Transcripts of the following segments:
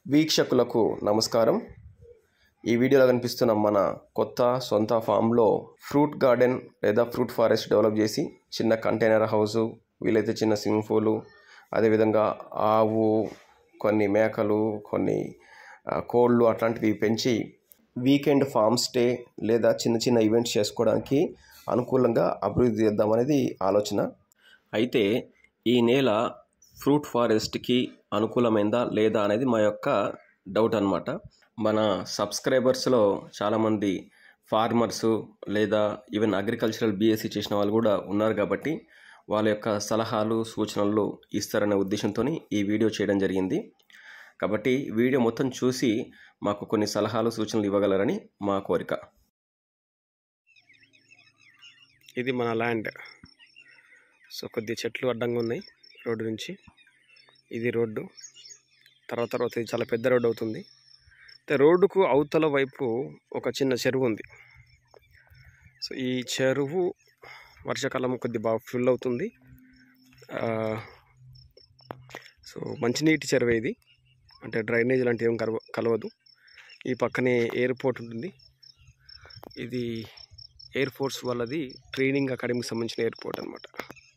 వీక్షకులకు నమస్కారం ఈ వీడియోలో కనిపిస్తున్న మన కొత్త సొంత ఫామ్లో ఫ్రూట్ గార్డెన్ లేదా ఫ్రూట్ ఫారెస్ట్ డెవలప్ చేసి చిన్న కంటైనర్ హౌసు వీలైతే చిన్న స్విమ్మింగ్ పూలు అదేవిధంగా ఆవు కొన్ని మేకలు కొన్ని ఆ, కోళ్ళు అట్లాంటివి పెంచి వీకెండ్ ఫామ్ స్టే లేదా చిన్న చిన్న ఈవెంట్స్ చేసుకోవడానికి అనుకూలంగా అభివృద్ధి చేద్దామనేది ఆలోచన అయితే ఈ నేల ఫ్రూట్ ఫారెస్ట్కి అనుకూలమైందా లేదా అనేది మా యొక్క డౌట్ అనమాట మన సబ్స్క్రైబర్స్లో చాలామంది ఫార్మర్సు లేదా ఈవెన్ అగ్రికల్చరల్ బీఎస్సీ చేసిన వాళ్ళు కూడా ఉన్నారు కాబట్టి వాళ్ళ యొక్క సలహాలు సూచనలు ఇస్తారనే ఉద్దేశంతో ఈ వీడియో చేయడం జరిగింది కాబట్టి వీడియో మొత్తం చూసి మాకు కొన్ని సలహాలు సూచనలు ఇవ్వగలరని మా కోరిక ఇది మన ల్యాండ్ సో కొద్ది చెట్లు అడ్డంగా ఉన్నాయి రోడ్డు నుంచి ఇది రోడ్డు తర్వాత తర్వాత ఇది చాలా పెద్ద రోడ్డు అవుతుంది అయితే రోడ్డుకు అవతల వైపు ఒక చిన్న చెరువు ఉంది సో ఈ చెరువు వర్షాకాలం కొద్ది బాగా ఫుల్ అవుతుంది ఆ, సో మంచినీటి చెరువు ఇది అంటే డ్రైనేజ్ లాంటివి ఏం కలవ కలవదు ఈ పక్కనే ఎయిర్పోర్ట్ ఉంటుంది ఇది ఎయిర్ ఫోర్స్ వాళ్ళది ట్రైనింగ్ అకాడమీకి సంబంధించిన ఎయిర్పోర్ట్ అనమాట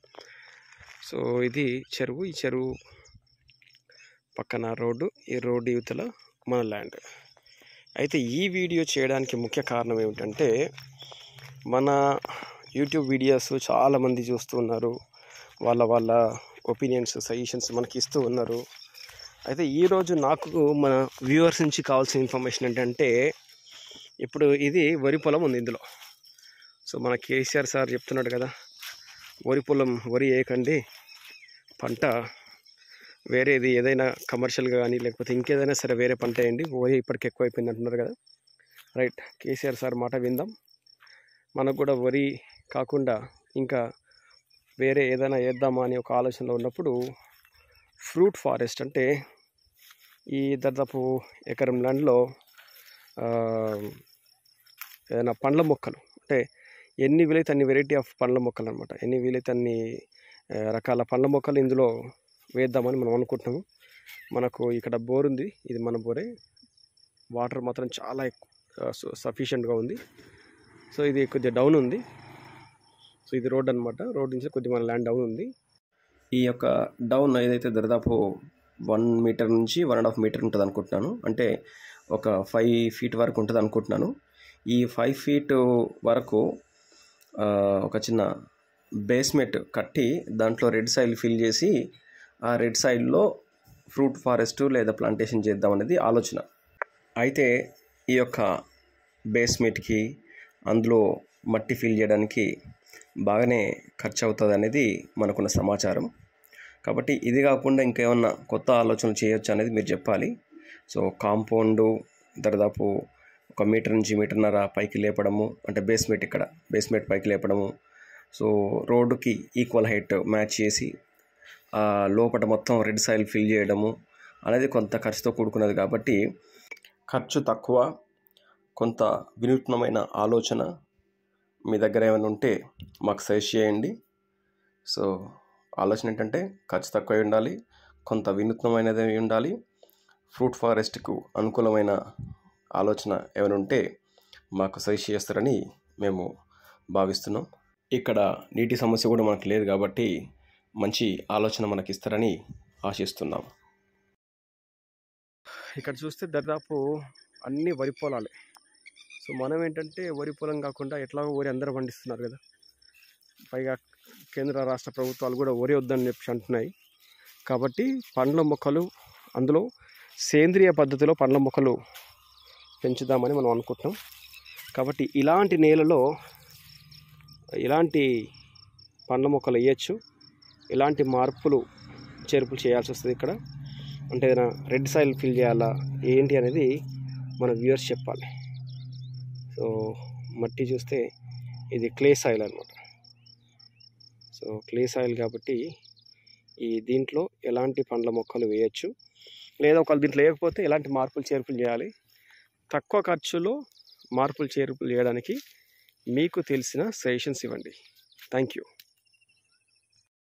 సో ఇది చెరువు ఈ చెరువు పక్కన రోడ్డు ఈ రోడ్డు యువతల మన ల్యాండ్ అయితే ఈ వీడియో చేయడానికి ముఖ్య కారణం ఏమిటంటే మన యూట్యూబ్ వీడియోస్ చాలామంది చూస్తూ ఉన్నారు వాళ్ళ వాళ్ళ ఒపీనియన్స్ సజెషన్స్ మనకి ఇస్తూ ఉన్నారు అయితే ఈరోజు నాకు మన వ్యూవర్స్ నుంచి కావాల్సిన ఇన్ఫర్మేషన్ ఏంటంటే ఇప్పుడు ఇది వరి పొలం ఉంది ఇందులో సో మన కేసీఆర్ సార్ చెప్తున్నాడు కదా వరి పొలం వరి వేయకండి పంట వేరేది ఏదైనా కమర్షియల్గా కానీ లేకపోతే ఇంకేదైనా సరే వేరే పంట వేయండి వరి ఇప్పటికి ఎక్కువ అయిపోయింది అంటున్నారు కదా రైట్ కేసీఆర్ సార్ మాట విందాం మనకు కూడా వరి కాకుండా ఇంకా వేరే ఏదైనా వేద్దామా అని ఒక ఆలోచనలో ఉన్నప్పుడు ఫ్రూట్ ఫారెస్ట్ అంటే ఈ దాదాపు ఎకరం ల్యాండ్లో ఆ, ఏదైనా పండ్ల మొక్కలు అంటే ఎన్ని వీలైతే అన్ని వెరైటీ ఆఫ్ పండ్ల మొక్కలు అనమాట ఎన్ని వీలైతే అన్ని ఆ, రకాల పండ్ల మొక్కలు ఇందులో వేద్దామని మనం అనుకుంటున్నాము మనకు ఇక్కడ బోర్ ఉంది ఇది మన బోరే వాటర్ మాత్రం చాలా సఫిషియెంట్గా ఉంది సో ఇది కొద్దిగా డౌన్ ఉంది సో ఇది రోడ్ అనమాట రోడ్ నుంచి కొద్దిగా మన ల్యాండ్ డౌన్ ఉంది ఈ యొక్క డౌన్ ఏదైతే దాదాపు వన్ మీటర్ నుంచి వన్ అండ్ హాఫ్ మీటర్ ఉంటుంది అనుకుంటున్నాను అంటే ఒక ఫైవ్ ఫీట్ వరకు ఉంటుంది అనుకుంటున్నాను ఈ ఫైవ్ ఫీట్ వరకు ఆ, ఒక చిన్న బేస్మెంట్ కట్టి దాంట్లో రెడ్ సాయిల్ ఫిల్ చేసి ఆ రెడ్ సాయిల్లో ఫ్రూట్ ఫారెస్ట్ లేదా ప్లాంటేషన్ చేద్దాం అనేది ఆలోచన అయితే ఈ యొక్క బేస్మెంట్కి అందులో మట్టి ఫిల్ చేయడానికి బాగానే ఖర్చు అవుతుంది అనేది మనకున్న సమాచారం కాబట్టి ఇది కాకుండా ఇంకేమన్నా కొత్త ఆలోచనలు చేయొచ్చు అనేది మీరు చెప్పాలి సో కాంపౌండు దాదాపు ఒక మీటర్ నుంచి మీటర్న్నర పైకి లేపడము అంటే బేస్మెంట్ ఇక్కడ బేస్మెంట్ పైకి లేపడము సో రోడ్డుకి ఈక్వల్ హైట్ మ్యాచ్ చేసి ఆ లోపల మొత్తం రెడ్ సాయిల్ ఫిల్ చేయడము అనేది కొంత ఖర్చుతో కూడుకున్నది కాబట్టి ఖర్చు తక్కువ కొంత వినూత్నమైన ఆలోచన మీ దగ్గర ఏమైనా ఉంటే మాకు సజెస్ట్ చేయండి సో ఆలోచన ఏంటంటే ఖర్చు తక్కువ ఉండాలి కొంత వినూత్నమైనది ఉండాలి ఫ్రూట్ ఫారెస్ట్కు అనుకూలమైన ఆలోచన ఏమైనా ఉంటే మాకు సజెస్ట్ చేస్తారని మేము భావిస్తున్నాం ఇక్కడ నీటి సమస్య కూడా మనకు లేదు కాబట్టి మంచి ఆలోచన మనకి ఇస్తారని ఆశిస్తున్నాం ఇక్కడ చూస్తే దాదాపు అన్ని వరి పొలాలే సో మనం ఏంటంటే వరి పొలం కాకుండా ఎట్లాగో వరి అందరూ పండిస్తున్నారు కదా పైగా కేంద్ర రాష్ట్ర ప్రభుత్వాలు కూడా వరి వద్దని చెప్పి అంటున్నాయి కాబట్టి పండ్ల మొక్కలు అందులో సేంద్రియ పద్ధతిలో పండ్ల మొక్కలు పెంచుదామని మనం అనుకుంటున్నాం కాబట్టి ఇలాంటి నేలలో ఇలాంటి పండ్ల మొక్కలు వేయచ్చు ఇలాంటి మార్పులు చేర్పులు చేయాల్సి వస్తుంది ఇక్కడ అంటే ఏదైనా రెడ్ సాయిల్ ఫిల్ చేయాలా ఏంటి అనేది మన వ్యూవర్స్ చెప్పాలి సో మట్టి చూస్తే ఇది క్లే సాయిల్ అనమాట సో క్లే సాయిల్ కాబట్టి ఈ దీంట్లో ఎలాంటి పండ్ల మొక్కలు వేయచ్చు లేదా ఒకవేళ దీంట్లో వేయకపోతే ఎలాంటి మార్పులు చేర్పులు చేయాలి తక్కువ ఖర్చులో మార్పులు చేర్పులు చేయడానికి మీకు తెలిసిన సజెషన్స్ ఇవ్వండి థ్యాంక్ యూ